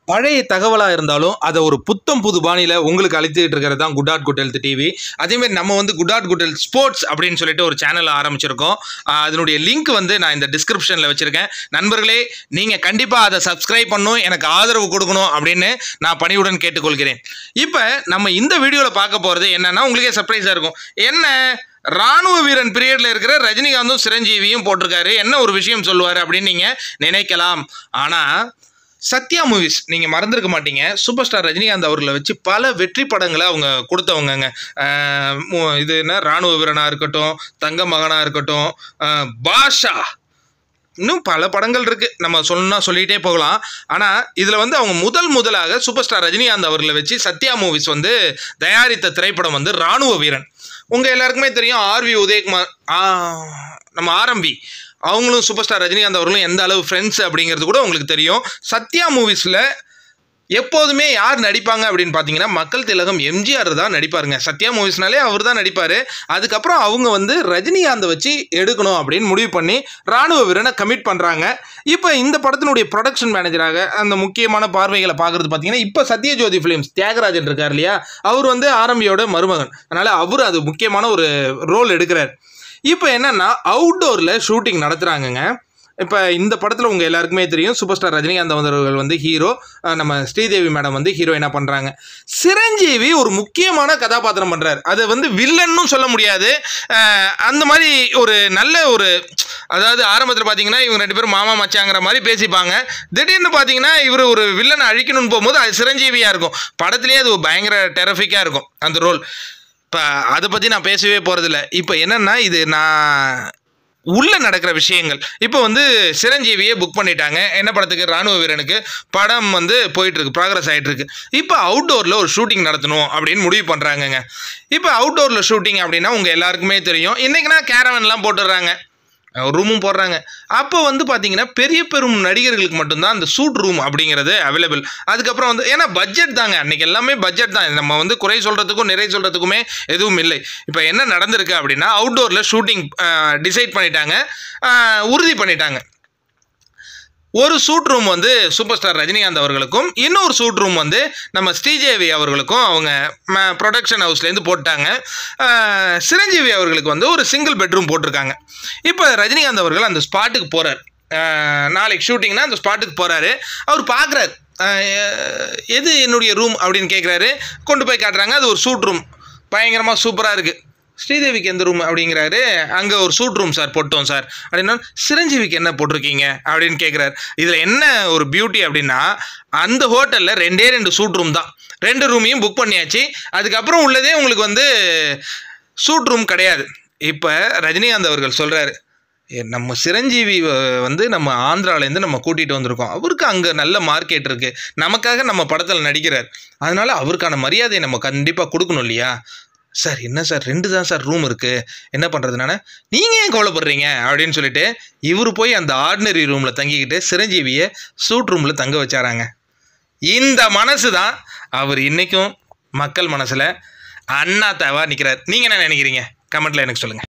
பழைய தகவலாக இருந்தாலும் அதை ஒரு புத்தம் புது பாணியில் உங்களுக்கு அழைத்துக்கிட்டு இருக்கிறது தான் good ad good health TV அதேமாதிரி நம்ம வந்து good ad good health sports அப்படின்னு சொல்லிட்டு ஒரு சேனல் ஆரம்பிச்சிருக்கோம் ஆஹ் அதனுடைய லிங்க் வந்து நான் இந்த டிஸ்கிரிப்ஷனில் வச்சுருக்கேன் நண்பர்களே நீங்கள் கண்டிப்பாக அதை சப்ஸ்கிரைப் பண்ணணும் எனக்கு ஆதரவு கொடுக்கணும் அப்படின்னு நான் பணிவுடன் கேட்டுக்கொள்கிறேன் இப்போ நம்ம இந்த வீடியோவில் பார்க்க போகிறது என்னன்னா உங்களுக்கே சர்ப்ரைஸாக இருக்கும் என்ன ராணுவ வீரன் பீரியட்ல இருக்கிற ரஜினிகாந்தும் சிரஞ்சீவியும் போட்டிருக்காரு என்ன ஒரு விஷயம் சொல்லுவார் அப்படின்னு நீங்கள் நினைக்கலாம் ஆனால் சத்யா மூவிஸ் நீங்கள் மறந்துருக்க மாட்டீங்க சூப்பர் ஸ்டார் ரஜினிகாந்த் அவர்களை வச்சு பல வெற்றி படங்களை அவங்க கொடுத்தவங்கங்க ஆஹ் மு- இது என்ன ராணுவ வீரனாக இருக்கட்டும் தங்க மகனாக இருக்கட்டும் ஆஹ் பாஷா இன்னும் பல படங்கள் இருக்கு நம்ம சொன்னா சொல்லிட்டே போகலாம் ஆனால் இதில் வந்து அவங்க முதல் முதலாக சூப்பர் ஸ்டார் ரஜினிகாந்த் அவர்களை வச்சு சத்யா மூவிஸ் வந்து தயாரித்த திரைப்படம் வந்து ராணுவ வீரன் உங்கள் எல்லாருக்குமே தெரியும் ஆர்வி உதயகுமார் ஆ, நம்ம ஆரம்பி அவங்களும் சூப்பர் ஸ்டார் ரஜினிகாந்த் அவர்களும் எந்த அளவு ஃப்ரெண்ட்ஸ் அப்படிங்கிறது கூட உங்களுக்கு தெரியும் சத்யா மூவிஸில் எப்போதுமே யார் நடிப்பாங்க அப்படின்னு பார்த்தீங்கன்னா மக்கள் திலகம் எம்ஜிஆர் தான் நடிப்பாருங்க சத்யா மூவிஸ்னாலே அவர் தான் நடிப்பார் அதுக்கப்புறம் அவங்க வந்து ரஜினிகாந்தை வச்சு எடுக்கணும் அப்படின்னு முடிவு பண்ணி ராணுவ வீரனை கமிட் பண்ணுறாங்க இப்போ இந்த படத்தினுடைய ப்ரொடக்ஷன் மேனேஜராக அந்த முக்கியமான பார்வைகளை பார்க்குறது பார்த்தீங்கன்னா இப்போ சத்யஜோதி ஃபிலிம்ஸ் தியாகராஜன் இருக்கார் இல்லையா அவர் வந்து ஆரம்பியோட மருமகன் அதனால் அவர் அது முக்கியமான ஒரு ரோல் எடுக்கிறார் இப்போ என்னன்னா அவுட்டோரில் ஷூட்டிங் நடத்துகிறாங்கங்க இப்போ இந்த படத்தில் உங்கள் எல்லாருக்குமே தெரியும் சூப்பர் ஸ்டார் ரஜினிகாந்த் அவர்கள் வந்து ஹீரோ அஹ் நம்ம ஸ்ரீதேவி மேடம் வந்து ஹீரோயினாக பண்ணுறாங்க சிரஞ்சீவி ஒரு முக்கியமான கதாபாத்திரம் பண்ணுறாரு அது வந்து வில்லன்னும் சொல்ல முடியாது அஹ் அந்த மாதிரி ஒரு நல்ல ஒரு அதாவது ஆரம்பத்தில் பார்த்தீங்கன்னா இவங்க ரெண்டு பேரும் மாமா மச்சாங்கிற மாதிரி பேசிப்பாங்க திடீர்னு பார்த்தீங்கன்னா இவர் ஒரு வில்லனை அழிக்கணும்னு போகும்போது அது சிரஞ்சீவியாக இருக்கும் படத்துலேயே அது ஒரு பயங்கர டெரஃபிக்காக இருக்கும் அந்த ரோல் இப்போ அதை பற்றி நான் பேசவே போகிறதில்ல இப்போ என்னென்னா இது நான் உள்ள நடக்கிற விஷயங்கள் இப்போ வந்து சிரஞ்சீவியை புக் பண்ணிட்டாங்க என்ன படத்துக்கு ராணுவ வீரனுக்கு படம் வந்து போயிட்டு இருக்கு ப்ராக்ரஸ் ஆகிட்டு இருக்கு இப்போ அவுட்டோரில் ஒரு ஷூட்டிங் நடத்தணும் அப்படின்னு முடிவு பண்ணுறாங்கங்க இப்போ அவுட்டோரில் ஷூட்டிங் அப்படின்னா உங்கள் எல்லாருக்குமே தெரியும் இன்றைக்கினா கேரவன்லாம் போட்டுடுறாங்க ரூமும் போடுறாங்க அப்போ வந்து பார்த்தீங்கன்னா பெரிய பெரும் நடிகர்களுக்கு மட்டும்தான் அந்த சூட் ரூம் அப்படிங்கிறது அவைலபிள் அதுக்கப்புறம் வந்து ஏன்னா பட்ஜெட் தாங்க அன்றைக்கி எல்லாமே பட்ஜெட் தான் நம்ம வந்து குறை சொல்கிறதுக்கும் நிறை சொல்கிறதுக்குமே எதுவும் இல்லை இப்போ என்ன நடந்திருக்கு அப்படின்னா அவுட்டோரில் ஷூட்டிங் டிசைட் பண்ணிட்டாங்க அஹ், உறுதி பண்ணிட்டாங்க ஒரு சூட் ரூம் வந்து சூப்பர் ஸ்டார் ரஜினிகாந்த் அவர்களுக்கும் இன்னொரு சூட் ரூம் வந்து நம்ம ஸ்ரீதேவி அவர்களுக்கும் அவங்க ப்ரொடக்ஷன் ஹவுஸ்லேருந்து போட்டாங்க அஹ், சிரஞ்சீவி அவர்களுக்கு வந்து ஒரு சிங்கிள் பெட்ரூம் போட்டிருக்காங்க இப்போ ரஜினிகாந்த் அவர்கள் அந்த ஸ்பாட்டுக்கு போகிறார் நாளைக்கு ஷூட்டிங்னா அந்த ஸ்பாட்டுக்கு போகிறாரு அவர் பார்க்குறாரு எது என்னுடைய ரூம் அப்படின்னு கேட்குறாரு கொண்டு போய் காட்டுறாங்க அது ஒரு சூட் ரூம் பயங்கரமாக சூப்பராக இருக்குது ஸ்ரீதேவிக்கு எந்த ரூம் அப்படிங்கிறாரு அங்கே ஒரு சூட் ரூம் சார் போட்டோம் சார் அப்படின்னா சிரஞ்சீவிக்கு என்ன போட்டிருக்கீங்க அப்படின்னு கேட்குறாரு இதில் என்ன ஒரு பியூட்டி அப்படின்னா அந்த ஹோட்டலில் ரெண்டே ரெண்டு சூட் ரூம் தான் ரெண்டு ரூமையும் புக் பண்ணியாச்சு அதுக்கப்புறம் உள்ளதே உங்களுக்கு வந்து சூட் ரூம் கிடையாது இப்போ ரஜினிகாந்த் அவர்கள் சொல்கிறாரு நம்ம சிரஞ்சீவி அஹ், வந்து நம்ம ஆந்திராலேருந்து நம்ம கூட்டிகிட்டு வந்திருக்கோம் அவருக்கு அங்கே நல்ல மார்க்கெட் இருக்குது நமக்காக நம்ம படத்தில் நடிக்கிறார் அதனால அவருக்கான மரியாதையை நம்ம கண்டிப்பாக கொடுக்கணும் இல்லையா சார் என்ன சார் ரெண்டு தான் சார் ரூம் இருக்குது என்ன பண்ணுறதுனால நீங்கள் ஏன் கவலைப்படுறீங்க அப்படின்னு சொல்லிட்டு இவர் போய் அந்த ஆர்டினரி ரூமில் தங்கிக்கிட்டு சிரஞ்சீவியை சூட் ரூமில் தங்க வச்சாராங்க இந்த மனசு தான் அவர் இன்னைக்கும் மக்கள் மனசில் அண்ணா தேவா நிற்கிறார் நீங்கள் என்ன நினைக்கிறீங்க கமெண்ட்டில் எனக்கு சொல்லுங்கள்